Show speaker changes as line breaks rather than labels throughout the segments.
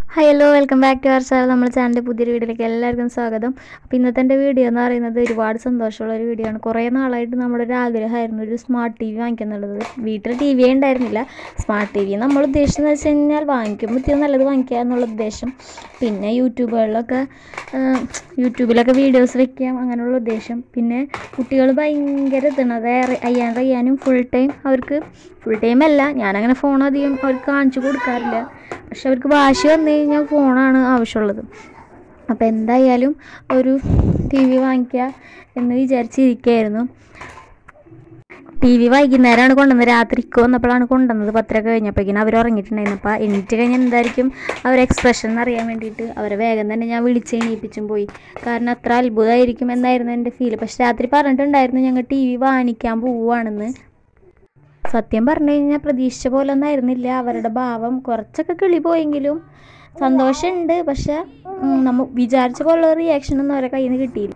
hello welcome back to our sir നമ്മുടെ ചാനലിൻ്റെ പുതിയൊരു വീഡിയോയിലേക്ക് എല്ലാവർക്കും സ്വാഗതം അപ്പോൾ ഇന്നത്തെ എൻ്റെ വീഡിയോ എന്ന് പറയുന്നത് ഒരുപാട് സന്തോഷമുള്ള ഒരു വീഡിയോ ആണ് കുറേ നാളായിട്ട് നമ്മുടെ ഒരു ആഗ്രഹമായിരുന്നു ഒരു സ്മാർട്ട് ടി വി വാങ്ങിക്കുന്നുള്ളത് വീട്ടിൽ ടി വി ഉണ്ടായിരുന്നില്ല സ്മാർട്ട് ടി വി നമ്മൾ ഉദ്ദേശിച്ചതെന്ന് വെച്ച് കഴിഞ്ഞാൽ വാങ്ങിക്കുമ്പോൾ ഇത്തിരി നല്ലത് വാങ്ങിക്കുക എന്നുള്ള ഉദ്ദേശം പിന്നെ യൂട്യൂബുകളിലൊക്കെ ആ, യൂട്യൂബിലൊക്കെ വീഡിയോസ് വെക്കാം അങ്ങനെയുള്ള ഉദ്ദേശം പിന്നെ കുട്ടികൾ ഭയങ്കര ഇതാണ് അതായത് അയ്യാൻ റയ്യാനും ഫുൾ ടൈം അവർക്ക് ഫുൾ ടൈം അല്ല ഞാനങ്ങനെ ഫോൺ അധികം അവർക്ക് കാണിച്ചു കൊടുക്കാറില്ല പക്ഷെ അവർക്ക് വാശി വന്നു കഴിഞ്ഞാൽ ഫോണാണ് ആവശ്യമുള്ളത് അപ്പോൾ എന്തായാലും ഒരു ടി വി വാങ്ങിക്കുക എന്ന് വിചാരിച്ചിരിക്കുകയായിരുന്നു ടി വി വൈകുന്നേരമാണ് കൊണ്ടുവന്നത് രാത്രിക്ക് വന്നപ്പോഴാണ് കൊണ്ടുവന്നത് പത്തരക്ക് കഴിഞ്ഞപ്പോഴേക്കും അവർ ഉറങ്ങിയിട്ടുണ്ടായിരുന്നു അപ്പോൾ എണീറ്റ് കഴിഞ്ഞാൽ എന്തായിരിക്കും അവർ എക്സ്പ്രഷൻ അറിയാൻ വേണ്ടിയിട്ട് അവരെ വേഗം തന്നെ ഞാൻ വിളിച്ച് എണീപ്പിച്ചും പോയി കാരണം അത്ര അത്ഭുതമായിരിക്കും എന്നായിരുന്നു എൻ്റെ ഫീൽ പക്ഷെ രാത്രി പറഞ്ഞിട്ടുണ്ടായിരുന്നു ഞങ്ങൾ ടി വി വാങ്ങിക്കാൻ പോവുകയാണെന്ന് സത്യം പറഞ്ഞു കഴിഞ്ഞാൽ പ്രതീക്ഷിച്ച പോലെ ഒന്നും ആയിരുന്നില്ല അവരുടെ ഭാവം കുറച്ചൊക്കെ കിളി പോയെങ്കിലും സന്തോഷമുണ്ട് പക്ഷെ ഉം, നമ്മ വിചാരിച്ച പോലുള്ള റിയാക്ഷൻ ഒന്നും അവരെ കയ്യിൽ നിന്ന് കിട്ടിയില്ല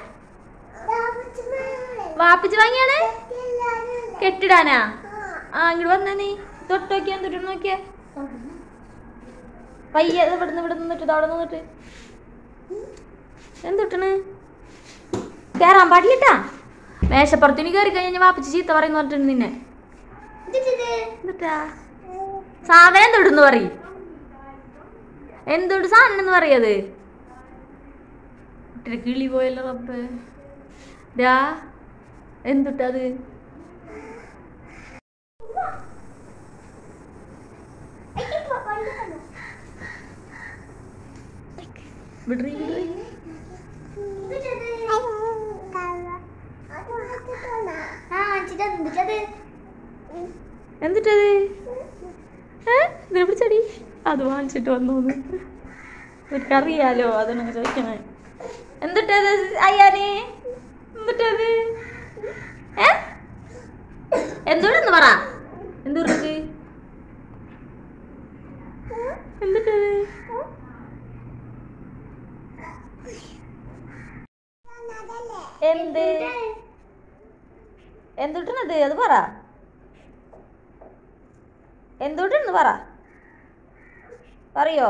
വാപ്പിച്ച് വാങ്ങിയാണ് കെട്ടിടാനാ ആ ഇങ്ങോട്ട് വന്നാ നീ തൊട്ട് നോക്കിയാ തൊട്ട് നോക്കിയേ പയ്യ ഇവിടുന്ന് ഇവിടെ നിന്നിട്ട് അവിടെ നിന്നിട്ട് എന്തൊട്ടണ് കേറാൻ പാടില്ലട്ടാ മേശപ്പുറത്തിന് കയറി കഴിഞ്ഞാൽ വാപ്പിച്ച് ചീത്ത പറയുന്ന പറഞ്ഞിട്ടുണ്ട് നിന്നെ എന്നിട്ടാ സാധനം എന്തൊടുന്ന് പറയും എന്തൊട് സാധനം എന്ന് പറയത് കുട്ടിയുടെ കിളി പോയല്ലോ റബ്ബ് ഡാ എന്തുട്ടത് വിടറി വിടറി എന്തിട്ടത് ഏ ഇതിനെ പിടിച്ചടി അത് വാങ്ങിച്ചിട്ട് വന്നു അറിയാലോ അതാണ് ചോദിക്കണേ എന്തിട്ടത് അയ്യാനെ എന്തിട്ടത് ഏ എന്തോടെന്ന് പറ എന്തുള്ളത് എന്തിട്ടത് എന്ത് എന്തുട്ടണത് അത് പറ എന്തുട്ടെന്ന് പറ പറയോ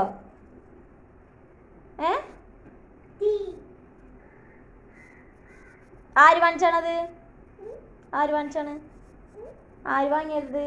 ഏ ആര് വാങ്ങിച്ചാണത് ആര് വാങ്ങിച്ചാണ് ആര് വാങ്ങിയത്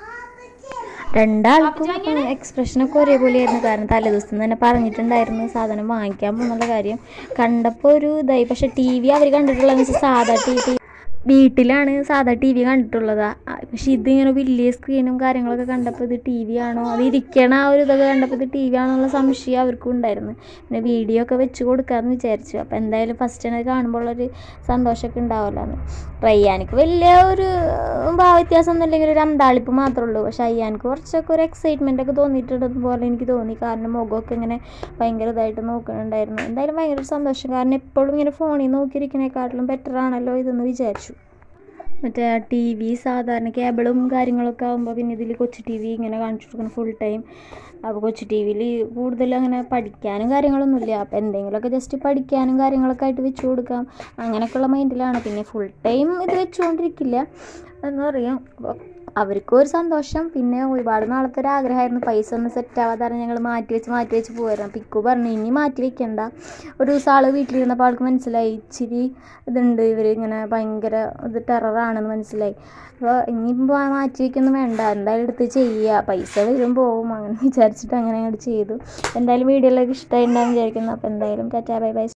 രണ്ടാൾക്കും എക്സ്പ്രഷനൊക്കെ ഒരേപോലെയായിരുന്നു കാരണം തലേദിവസം തന്നെ പറഞ്ഞിട്ടുണ്ടായിരുന്നു സാധനം വാങ്ങിക്കാൻ പോകുന്നുള്ള കാര്യം കണ്ടപ്പോൾ ഒരു ഇതായി പക്ഷെ ടി വി അവർ കണ്ടിട്ടുള്ളതെന്ന് വെച്ചാൽ സാധാ ടി വി വീട്ടിലാണ് സാധാ ടി വി കണ്ടിട്ടുള്ളത് ആ, പക്ഷെ ഇതിങ്ങനെ വലിയ സ്ക്രീനും കാര്യങ്ങളൊക്കെ കണ്ടപ്പോൾ ഇത് ടി വി ആണോ അത് ഇരിക്കണ ആ ഒരു ഇതൊക്കെ കണ്ടപ്പോൾ ഇത് ടി വി ആണോ എന്നുള്ള സംശയം അവർക്കും ഉണ്ടായിരുന്നു പിന്നെ വീഡിയോ ഒക്കെ വെച്ച് കൊടുക്കാമെന്ന് വിചാരിച്ചു അപ്പോൾ എന്തായാലും ഫസ്റ്റ് തന്നെ കാണുമ്പോൾ ഉള്ളൊരു സന്തോഷമൊക്കെ ഉണ്ടാവുമല്ലോ എന്ന് റയ്യാനിക്ക് വലിയ ഒരു ഭാവവ്യത്യാസം ഒന്നും ഇല്ലെങ്കിൽ ഒരു അന്താളിപ്പ് മാത്രമേ ഉള്ളൂ പക്ഷെ അയ്യാനിക്ക് കുറച്ചൊക്കെ ഒരു എക്സൈറ്റ്മെൻ്റ് ഒക്കെ തോന്നിയിട്ടുള്ളത് പോലെ എനിക്ക് തോന്നി കാരണം മുഖമൊക്കെ ഇങ്ങനെ ഭയങ്കര ഇതായിട്ട് നോക്കുന്നുണ്ടായിരുന്നു എന്തായാലും ഭയങ്കര ഒരു സന്തോഷം കാരണം എപ്പോഴും ഇങ്ങനെ ഫോണിൽ നോക്കിയിരിക്കണേക്കാട്ടിലും ബെറ്റർ ആണല്ലോ ഇതെന്ന് വിചാരിച്ചു മറ്റേ ടി വി സാധാരണ കേബിളും കാര്യങ്ങളൊക്കെ ആകുമ്പോൾ പിന്നെ ഇതിൽ കൊച്ചു ടി വി ഇങ്ങനെ കാണിച്ചു കൊടുക്കണം ഫുൾ ടൈം അപ്പോൾ കൊച്ചു ടി വിയിൽ കൂടുതൽ അങ്ങനെ പഠിക്കാനും കാര്യങ്ങളൊന്നുമില്ല അപ്പോൾ എന്തെങ്കിലുമൊക്കെ ജസ്റ്റ് പഠിക്കാനും കാര്യങ്ങളൊക്കെ ആയിട്ട് വെച്ച് കൊടുക്കാം അങ്ങനെയൊക്കെയുള്ള മൈൻഡിലാണ് പിന്നെ ഫുൾ ടൈം ഇത് വെച്ചുകൊണ്ടിരിക്കില്ല എന്ന് പറയാം അപ്പോൾ അവർക്കും ഒരു സന്തോഷം പിന്നെ ഒരുപാട് നാളത്തെ ഒരു ആഗ്രഹമായിരുന്നു പൈസ ഒന്നും സെറ്റ് ആവാതെ ഞങ്ങൾ മാറ്റി വെച്ച് മാറ്റി വെച്ച് പോയിരുന്നു പിക്കു പറഞ്ഞു ഇനി മാറ്റി വെക്കണ്ട ഒരു ദിവസം ആൾ വീട്ടിലിരുന്നപ്പോൾ ആൾക്ക് മനസ്സിലായി ഇച്ചിരി ഇതുണ്ട് ഇവർ ഇങ്ങനെ ഭയങ്കര ഇത് ടെററാണെന്ന് മനസ്സിലായി അപ്പോൾ ഇനിയിപ്പോൾ മാറ്റി വയ്ക്കൊന്നും വേണ്ട എന്തായാലും എടുത്ത് ചെയ്യുക പൈസ വരും പോവും അങ്ങനെ വിചാരിച്ചിട്ട് അങ്ങനെ അങ്ങോട്ട് ചെയ്തു എന്തായാലും വീഡിയോയിലൊക്കെ ഇഷ്ടമായി ഉണ്ടാവും വിചാരിക്കുന്നു അപ്പോൾ എന്തായാലും ടാറ്റാ ബൈ ബൈ